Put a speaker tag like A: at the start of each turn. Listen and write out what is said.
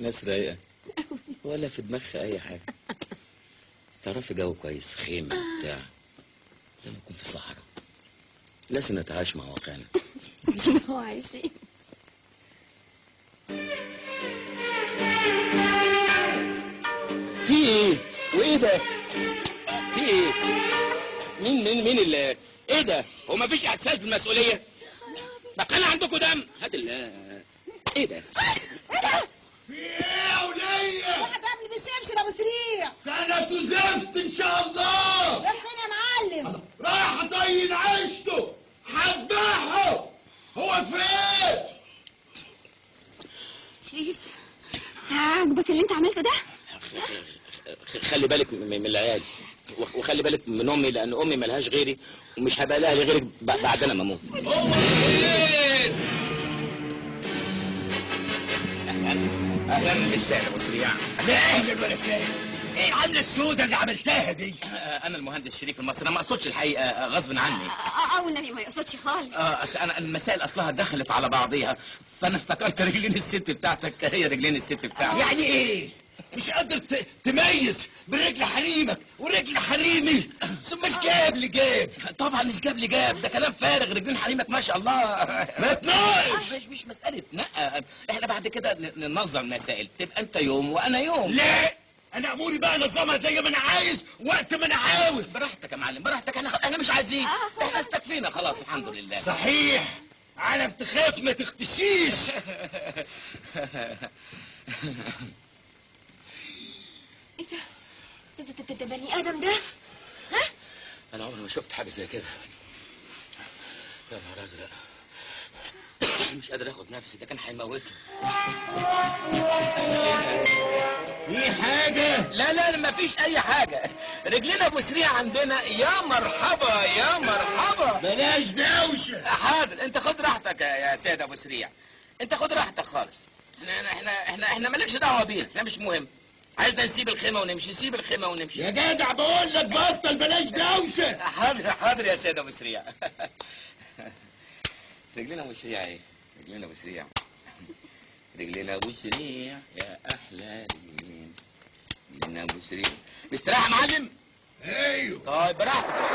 A: ناس رايقه ولا في دماغها اي حاجه بس تعرفي جو كويس خيمه بتاع زي ما نكون في صحراء لازم نتعايش مع واقعنا
B: هو عايشين
A: في ايه وايه ده في ايه مين مين مين اللي ايه ده هو مفيش احساس بالمسؤوليه ما كان عندكم دم هات ال ايه ده
C: في ايه يا ولية؟
B: واحد قبل بيشمشم ابو سريع
C: سنة زفت ان شاء الله
B: راح فين يا معلم
C: راح اطين عيشته هذبحه هو فين؟
B: شريف عاجبك اللي انت عملته ده
A: خ- خلي بالك م- من العيال وخ- وخلي بالك من امي لان امي ملهاش غيري ومش هبقى لها غيرك ب- بعد انا ما اموت اهلا بالسهل ابو سريع
C: لا اهلا ولا سهلا ايه العملة السوداء اللي عملتها دي؟
A: انا المهندس شريف المصري انا ما اقصدش الحقيقه آه، غصب عني
B: اه اه والنبي ما يقصدش خالص
A: اه أصل انا المسائل اصلها دخلت على بعضيها فانا افتكرت رجلين الست بتاعتك هي رجلين الست بتاعتك
C: يعني ايه؟ مش قادر ت- تميز بين رجل حريمك ورجل حريمي ثم مش جاب لي جاب
A: طبعا مش جاب لي جاب ده كلام فارغ رجلين حريمك ما شاء الله
C: ما تناقش
A: مش مش مسألة نقى احنا بعد كده ن- ننظم مسائل تبقى انت يوم وانا يوم
C: لا انا اموري بقى نظامها زي ما انا عايز وقت ما انا عاوز
A: براحتك يا معلم براحتك احنا احنا مش عايزين احنا استكفينا خلاص الحمد لله
C: صحيح علم تخاف ما تختشيش
B: ايه ده ده- ده- ده ده بني ادم ده ها
A: انا عمري ما شفت حاجه زي كده يا نهار ازرق مش قادر اخد نفسي ده كان هيموتني
C: في حاجة
A: لا لا ما فيش اي حاجه رجلنا ابو سريع عندنا يا مرحبا يا مرحبا
C: بلاش دوشة
A: حاضر انت خد راحتك يا يا سيد ابو سريع انت خد راحتك خالص احنا احنا احنا احنا مالكش دعوه بينا احنا مش مهم عايزنا نسيب الخيمه ونمشي نسيب الخيمه ونمشي
C: يا جدع بقول لك بطل بلاش دوشة
A: حاضر حاضر يا سيد ابو سريع رجلنا ابو سريع ايه رجلنا ابو سريع رجلنا ابو سريع يا احلى رجلين رجلنا ابو سريع مستريح يا معلم
C: ايوه
A: طيب براحتك